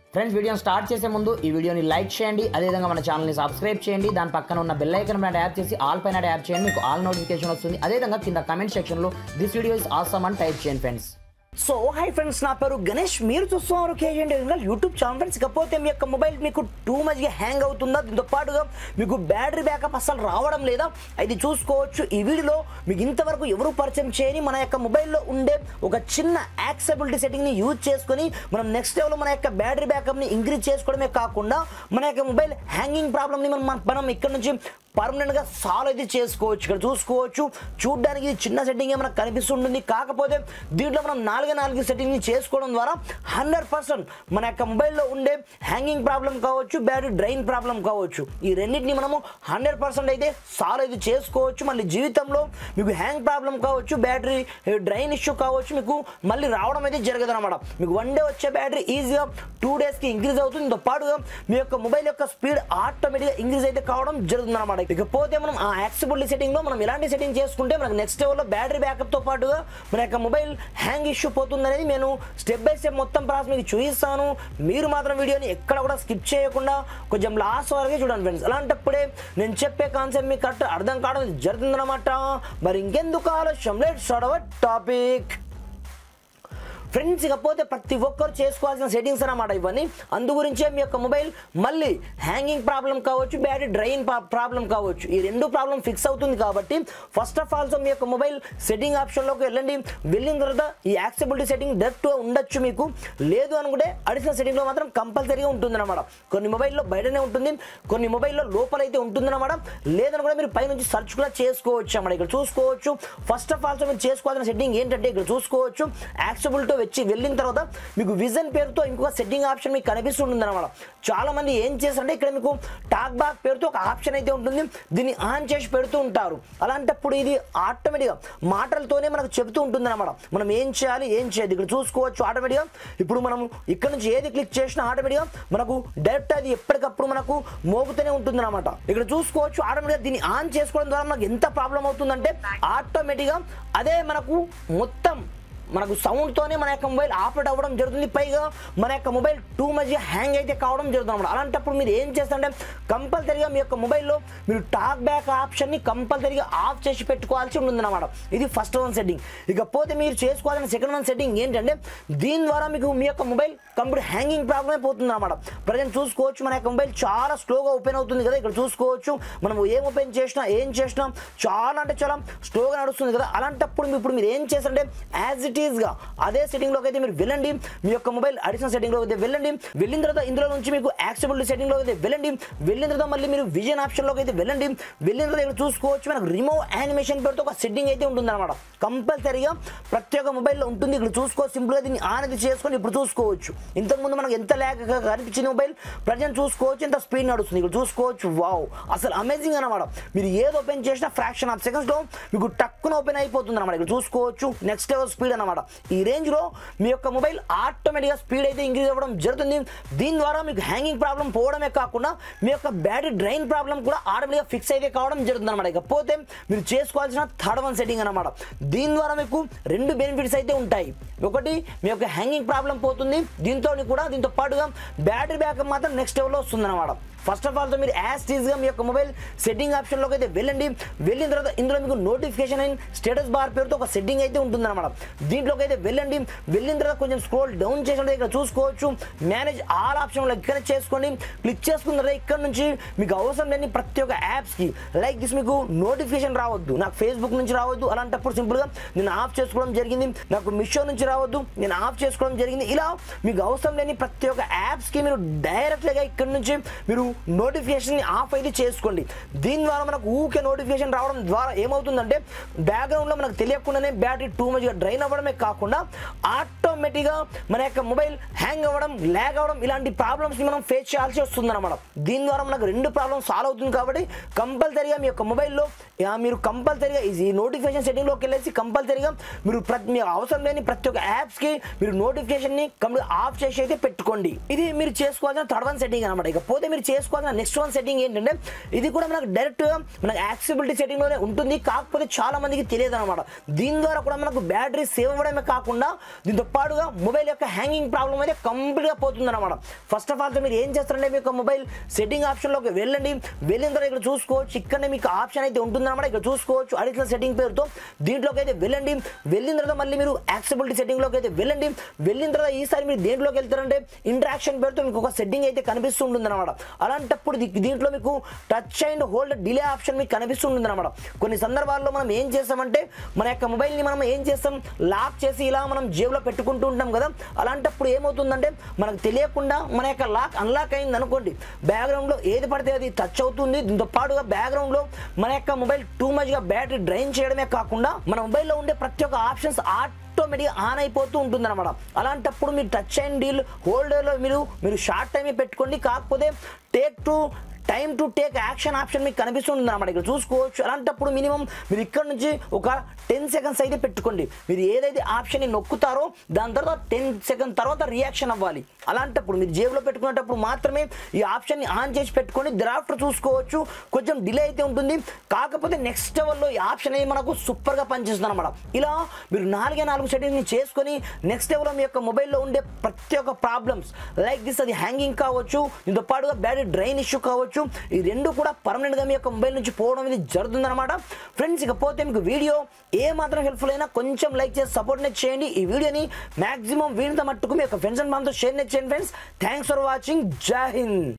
friends వీడియోని start చేసే ముందు ఈ వీడియోని లైక్ చేయండి అదేవిధంగా మన ఛానల్ని సబ్స్క్రైబ్ చేయండి దాని పక్కన ఉన్న బెల్ ఐకన్ పైన ట్యాప్ చేసి ఆల్ పైన ట్యాప్ చేయండి మీకు ఆల్ నోటిఫికేషన్ వస్తుంది అదేవిధంగా కింద కమెంట్ సెక్షన్లో దిస్ వీడియో ఇస్ ఆసమ్ అని టైప్ చేయండి ఫ్రెండ్స్ సో హై ఫ్రెండ్స్ నా పేరు గణేష్ మీరు చూస్తున్నారు కేజీ యూట్యూబ్ ఛానల్ ఫ్రెండ్స్ ఇకపోతే మీ యొక్క మొబైల్ మీకు టూ మచ్గా హ్యాంగ్ అవుతుందా దీంతో పాటుగా మీకు బ్యాటరీ బ్యాకప్ అసలు రావడం లేదా అది చూసుకోవచ్చు ఈ వీడియోలో మీకు ఇంతవరకు ఎవరు పరిచయం చేయని మన యొక్క మొబైల్లో ఉండే ఒక చిన్న యాక్సెబిలిటీ సెట్టింగ్ని యూజ్ చేసుకొని మనం నెక్స్ట్ లెవెల్లో మన యొక్క బ్యాటరీ బ్యాకప్ని ఇంక్రీజ్ చేసుకోవడమే కాకుండా మన యొక్క మొబైల్ హ్యాంగింగ్ ప్రాబ్లమ్ని మనం మనం ఇక్కడ నుంచి పర్మనెంట్ గా సాల్వ్ అయితే చేసుకోవచ్చు ఇక్కడ చూసుకోవచ్చు చూడడానికి ఇది చిన్న సెట్టింగ్ మనకు కనిపిస్తుంటుంది కాకపోతే దీంట్లో మనం నాలుగే నాలుగు సెట్టింగ్ ని చేసుకోవడం ద్వారా హండ్రెడ్ పర్సెంట్ మన యొక్క మొబైల్లో ఉండే హ్యాంగింగ్ ప్రాబ్లం కావచ్చు బ్యాటరీ డ్రైన్ ప్రాబ్లం కావచ్చు ఈ రెండింటిని మనము హండ్రెడ్ పర్సెంట్ అయితే సాల్వ్ అయితే చేసుకోవచ్చు మళ్ళీ జీవితంలో మీకు హ్యాంగ్ ప్రాబ్లం కావచ్చు బ్యాటరీ డ్రైన్ ఇష్యూ కావచ్చు మీకు మళ్ళీ రావడం అయితే జరగదు అనమాట మీకు వన్ డే వచ్చే బ్యాటరీ ఈజీగా టూ డేస్కి ఇంక్రీజ్ అవుతుంది దీంతో పాటుగా మీ యొక్క మొబైల్ యొక్క స్పీడ్ ఆటోమేటిక్గా ఇంక్రీజ్ అయితే కావడం జరుగుతుంది అనమాట ఇకపోతే మనం ఆ యాక్సిబిలిటీ సెట్టింగ్ లో మనం ఎలాంటి సెట్టింగ్ చేసుకుంటే మనకు నెక్స్ట్ లెవెల్లో బ్యాటరీ బ్యాకప్ తో పాటుగా మన యొక్క మొబైల్ హ్యాంగ్ ఇష్యూ పోతుంది అనేది నేను స్టెప్ బై స్టెప్ మొత్తం ప్రాసెస్ మీకు చూపిస్తాను మీరు మాత్రం వీడియోని ఎక్కడ కూడా స్కిప్ చేయకుండా కొంచెం లాస్ట్ వరకే చూడండి ఫ్రెండ్స్ అలాంటప్పుడే నేను చెప్పే కాన్సెప్ట్ మీకు కరెక్ట్ అర్థం కావడం జరుగుతుందన్నమాట మరి ఇంకెందుకు ఆలోచన లెట్ స్టార్ట్ టాపిక్ ఫ్రెండ్స్ ఇకపోతే ప్రతి ఒక్కరు చేసుకోవాల్సిన సెట్టింగ్స్ అన్నమాట ఇవన్నీ అందు గురించే మీ యొక్క మొబైల్ మళ్ళీ హ్యాంగింగ్ ప్రాబ్లం కావచ్చు బ్యాటరీ డ్రైన్ ప్రాబ్లం కావచ్చు ఈ రెండు ప్రాబ్లం ఫిక్స్ అవుతుంది కాబట్టి ఫస్ట్ ఆఫ్ ఆల్ మీ యొక్క మొబైల్ సెట్టింగ్ ఆప్షన్లోకి వెళ్ళండి వెళ్ళిన తర్వాత ఈ యాక్సెబిలిటీ సెట్టింగ్ డైరెక్ట్ ఉండొచ్చు మీకు లేదు అనుకుంటే అడిషనల్ సెట్టింగ్లో మాత్రం కంపల్సరీగా ఉంటుంది అనమాట కొన్ని మొబైల్లో బయటనే ఉంటుంది కొన్ని మొబైల్లో లోపలైతే ఉంటుంది అనమాట లేదనుకుంటే మీరు పైనుంచి సెర్చ్ కూడా చేసుకోవచ్చు అన్నమాట ఇక్కడ చూసుకోవచ్చు ఫస్ట్ ఆఫ్ ఆల్ మీరు చేసుకోవాల్సిన సెట్టింగ్ ఏంటంటే ఇక్కడ చూసుకోవచ్చు యాక్సెబిలిటీ వచ్చి వెళ్ళిన తర్వాత మీకు విజన్ పేరుతో ఇంకొక సెట్టింగ్ ఆప్షన్ మీకు కనిపిస్తుంటుంది అనమాట చాలా మంది ఏం చేస్తారంటే ఇక్కడ మీకు టాక్ బాక్ పేరుతో ఒక ఆప్షన్ అయితే ఉంటుంది దీన్ని ఆన్ చేసి పెడుతూ ఉంటారు అలాంటప్పుడు ఇది ఆటోమేటిక్గా మాటలతోనే మనకు చెబుతూ ఉంటుంది అనమాట మనం ఏం చేయాలి ఏం చేయదు ఇక్కడ చూసుకోవచ్చు ఆటోమేటిక్గా ఇప్పుడు మనం ఇక్కడ నుంచి ఏది క్లిక్ చేసినా ఆటోమేటిక్గా మనకు డైరెక్ట్ అది ఎప్పటికప్పుడు మనకు మోగుతూనే ఉంటుంది అనమాట ఇక్కడ చూసుకోవచ్చు ఆటోమేటిక్గా దీన్ని ఆన్ చేసుకోవడం ద్వారా మనకు ఎంత ప్రాబ్లం అవుతుందంటే ఆటోమేటిక్గా అదే మనకు మొత్తం మనకు సౌండ్తోనే మన యొక్క మొబైల్ ఆపరేట్ అవ్వడం జరుగుతుంది పైగా మన యొక్క మొబైల్ టూ మచ్ హ్యాంగ్ అయితే కావడం జరుగుతుంది అనమాట అలాంటప్పుడు మీరు ఏం చేస్తారంటే కంపల్సరీగా మీ యొక్క మొబైల్లో మీరు టాక్ బ్యాక్ ఆప్షన్ని కంపల్సరీగా ఆఫ్ చేసి పెట్టుకోవాల్సి ఉంటుంది అనమాట ఇది ఫస్ట్ వన్ సెట్టింగ్ ఇకపోతే మీరు చేసుకోవాల్సిన సెకండ్ వన్ సెట్టింగ్ ఏంటంటే దీని ద్వారా మీకు మీ యొక్క మొబైల్ కంప్లీట్ హ్యాంగింగ్ ప్రాబ్లమే పోతుంది అనమాట ప్రజెంట్ చూసుకోవచ్చు మన యొక్క మొబైల్ చాలా స్లోగా ఓపెన్ అవుతుంది కదా ఇక్కడ చూసుకోవచ్చు మనం ఏం ఓపెన్ చేసినా ఏం చేసినా చాలా అంటే చాలా స్లోగా నడుస్తుంది కదా అలాంటప్పుడు ఇప్పుడు మీరు ఏం చేస్తారంటే యాజ్ ఇట్ ఈస్గా అదే సెట్టింగ్లోకి అయితే మీరు వెళ్ళండి మీ యొక్క మొబైల్ అడిషనల్ సెట్టింగ్లోకి అయితే వెళ్ళండి వెళ్ళిన తర్వాత ఇందులో నుంచి మీకు యాక్సెబిలిటీ సెట్టింగ్లోకి అయితే వెళ్ళండి వెళ్ళిన తర్వాత మళ్ళీ మీరు విజన్ ఆప్షన్లోకి అయితే వెళ్ళండి వెళ్ళిన తర్వాత ఇక్కడ చూసుకోవచ్చు మనకు రిమూవ్ యానిమేషన్ పేరుతో ఒక సెట్టింగ్ అయితే ఉంటుంది అనమాట కంపల్సరీగా ప్రతి ఒక్క మొబైల్లో ఉంటుంది ఇక్కడ చూసుకో సింపుల్గా దీన్ని ఆన్ అయితే చేసుకొని ఇప్పుడు చూసుకోవచ్చు ఇంతకుముందు మనకు ఎంత ల్యాగ్ కనిపించిన మొబైల్ ప్రజెంట్ చూసుకోవచ్చు ఎంత స్పీడ్ నడుస్తుంది ఇక్కడ చూసుకోవచ్చు వావ్ అసలు అమేజింగ్ అనమాట మీరు ఏది ఓపెన్ చేసినా ఫ్రాక్షన్ ఆఫ్ సెకండ్స్లో మీకు టక్కున ఓపెన్ అయిపోతుంది అనమాట ఇక్కడ చూసుకోవచ్చు నెక్స్ట్ లెవెల్ స్పీడ్ అనమాట ఈ రేంజ్లో మీ యొక్క మొబైల్ ఆటోమేటిక్గా స్పీడ్ అయితే ఇంక్రీజ్ అవ్వడం జరుగుతుంది దీని ద్వారా మీకు హ్యాంగింగ్ ప్రాబ్లం పోవడమే కాకుండా మీ యొక్క బ్యాటరీ డ్రైన్ ప్రాబ్లం కూడా ఆటోమేటిక్గా ఫిక్స్ అయితే కావడం జరుగుతుంది అనమాట ఇకపోతే మీరు చేసుకోవాల్సిన థర్డ్ వన్ సెట్టింగ్ అనమాట దీని ద్వారా మీకు రెండు బెనిఫిట్స్ అయితే ఉంటాయి ఒకటి మీ యొక్క హ్యాంగింగ్ ప్రాబ్లం పోతుంది దీంతో కూడా దీంతో పాటుగా బ్యాటరీ బ్యాకప్ మాత్రం నెక్స్ట్ లెవెల్లో వస్తుంది అనమాట ఫస్ట్ ఆఫ్ ఆల్ మీరు యాజ్ టీజ్గా మీ యొక్క మొబైల్ సెట్టింగ్ ఆప్షన్లోకి అయితే వెళ్ళండి వెళ్ళిన తర్వాత ఇందులో మీకు నోటిఫికేషన్ అండ్ స్టేటస్ బార్ పేరుతో ఒక సెట్టింగ్ అయితే ఉంటుందన్నమాట దీంట్లోకి అయితే వెళ్ళండి వెళ్ళిన తర్వాత కొంచెం స్క్రోల్ డౌన్ చేసినట్టు ఇక్కడ చూసుకోవచ్చు మేనేజ్ ఆల్ ఆప్షన్లో ఇక్కడ చేసుకోండి క్లిక్ చేసుకున్న తర్వాత ఇక్కడ నుంచి మీకు అవసరం లేని ప్రతి ఒక్క యాప్స్కి లైక్ దిస్ మీకు నోటిఫికేషన్ రావద్దు నాకు ఫేస్బుక్ నుంచి రావద్దు అలాంటప్పుడు సింపుల్గా నేను ఆఫ్ చేసుకోవడం జరిగింది నాకు మిషో నుంచి రావద్దు నేను ఆఫ్ చేసుకోవడం జరిగింది ఇలా మీకు అవసరం లేని ప్రతి ఒక్క యాప్స్కి మీరు డైరెక్ట్గా ఇక్కడ నుంచి మీరు నోటిఫికేషన్ ఆఫ్ అయితే చేసుకోండి దీని ద్వారా మనకు ఊకే నోటిఫికేషన్ రావడం ద్వారా ఏమవుతుందంటే బ్యాక్గ్రౌండ్లో మనకు తెలియకుండానే బ్యాటరీ టూ మచ్గా డ్రైన్ అవ్వడమే కాకుండా ఆటోమేటిక్గా మన యొక్క మొబైల్ హ్యాంగ్ అవ్వడం ల్యాగ్ అవ్వడం ఇలాంటి ప్రాబ్లమ్స్ని మనం ఫేస్ చేయాల్సి వస్తుంది అనమాట దీని ద్వారా మనకు రెండు ప్రాబ్లమ్స్ సాల్వ్ అవుతుంది కాబట్టి కంపల్సరీగా మీ యొక్క మొబైల్లో ఆ, మీరు కంపల్సరీగా ఈ నోటిఫికేషన్ సెట్టింగ్లోకి వెళ్ళేసి కంపల్సరీగా మీరు ప్రతి మీ అవసరం లేని ప్రతి ఒక్క యాప్స్కి మీరు నోటిఫికేషన్ని కంప్లీట్ ఆఫ్ చేసి అయితే పెట్టుకోండి ఇది మీరు చేసుకోవాల్సిన థర్డ్ వన్ సెట్టింగ్ అనమాట ఇకపోతే మీరు చేసుకో చేసుకోవాల్సిన నెక్స్ట్ వన్ సెట్టింగ్ ఏంటంటే ఇది కూడా మనకు డైరెక్ట్ మనకు యాక్సిబిలిటీ సెట్టింగ్లోనే ఉంటుంది కాకపోతే చాలా మందికి తెలియదు అనమాట దీని ద్వారా కూడా మనకు బ్యాటరీ సేవ్ అవ్వడమే కాకుండా దీంతో పాటుగా మొబైల్ యొక్క హ్యాంగింగ్ ప్రాబ్లం అయితే కంప్లీట్గా పోతుంది అనమాట ఫస్ట్ ఆఫ్ ఆల్ మీరు ఏం చేస్తారంటే మీ యొక్క మొబైల్ సెట్టింగ్ ఆప్షన్లోకి వెళ్ళండి వెళ్ళిన తర్వాత ఇక్కడ చూసుకోవచ్చు ఇక్కడనే మీకు ఆప్షన్ అయితే ఉంటుందన్నమాట ఇక్కడ చూసుకోవచ్చు అడిషనల్ సెట్టింగ్ పేరుతో దీంట్లోకి అయితే వెళ్ళండి వెళ్ళిన తర్వాత మళ్ళీ మీరు యాక్సెబిలిటీ సెట్టింగ్లోకి అయితే వెళ్ళండి వెళ్ళిన తర్వాత ఈసారి మీరు దేంట్లోకి వెళ్తారంటే ఇంటరాక్షన్ పేరుతో మీకు ఒక సెట్టింగ్ అయితే కనిపిస్తుంటుంది అనమాట అలాంటప్పుడు దీ- దీంట్లో మీకు touch and hold delay option మీకు కనిపిస్తుంటుంది అనమాట కొన్ని సందర్భాల్లో మనం ఏం చేస్తామంటే మన యొక్క మొబైల్ని మనం ఏం చేస్తాం లాక్ చేసి ఇలా మనం జేబులో పెట్టుకుంటూ ఉంటాం కదా అలాంటప్పుడు ఏమవుతుందంటే మనకు తెలియకుండా మన యొక్క లాక్ అన్లాక్ అయింది అనుకోండి బ్యాక్గ్రౌండ్లో ఏది పడితే అది టచ్ అవుతుంది దీంతో పాటుగా బ్యాక్గ్రౌండ్లో మన యొక్క మొబైల్ టూ మచ్గా బ్యాటరీ డ్రైన్ చేయడమే కాకుండా మన మొబైల్లో ఉండే ప్రతి ఒక్క ఆప్షన్స్ ఆటోమేటిక్ ఆన్ అయిపోతూ ఉంటుంది అనమాట అలాంటప్పుడు మీరు టచ్ అండ్ డీల్ హోల్డర్లో మీరు మీరు షార్ట్ టైమే పెట్టుకోండి కాకపోతే take to time to take action option మీకు కనిపిస్తుంది అనమాట ఇక్కడ చూసుకోవచ్చు అలాంటప్పుడు మినిమం మీరు ఇక్కడ నుంచి ఒక టెన్ సెకండ్స్ అయితే పెట్టుకోండి మీరు ఏదైతే ఆప్షన్ నొక్కుతారో దాని తర్వాత టెన్ సెకండ్ తర్వాత రియాక్షన్ అవ్వాలి అలాంటప్పుడు మీరు జేబులో పెట్టుకునేటప్పుడు మాత్రమే ఈ ఆప్షన్ని ఆన్ చేసి పెట్టుకొని డ్రాఫ్ట్ చూసుకోవచ్చు కొంచెం డిలే అయితే ఉంటుంది కాకపోతే నెక్స్ట్ లెవెల్లో ఈ ఆప్షన్ అనేది మనకు సూపర్గా పనిచేస్తుంది అనమాట ఇలా మీరు నాలుగే నాలుగు సెట్టింగ్ని చేసుకొని నెక్స్ట్ లెవెల్లో మీ యొక్క మొబైల్లో ఉండే ప్రతి ఒక్క ప్రాబ్లమ్స్ లైక్ దిస్ అది హ్యాంగింగ్ కావచ్చు దీంతో పాటుగా బ్యాటరీ డ్రైన్ ఇష్యూ కావచ్చు ఈ రెండు కూడా పర్మనెంట్గా మీ యొక్క మొబైల్ నుంచి పోవడం అనేది జరుగుతుందన్నమాట ఫ్రెండ్స్ ఇకపోతే మీకు వీడియో ఏ మాత్రం హెల్ప్ఫుల్ అయినా కొంచెం లైక్ చేసి సపోర్ట్ నెట్ చేయండి ఈ వీడియోని మాక్సిమం వీడితో మట్టుకు మీ యొక్క ఫ్రెండ్స్ అండ్ మనతో షేర్ నెట్ చేయండి ఫ్రెండ్స్ థ్యాంక్స్ ఫర్ వాచింగ్ జై హింద్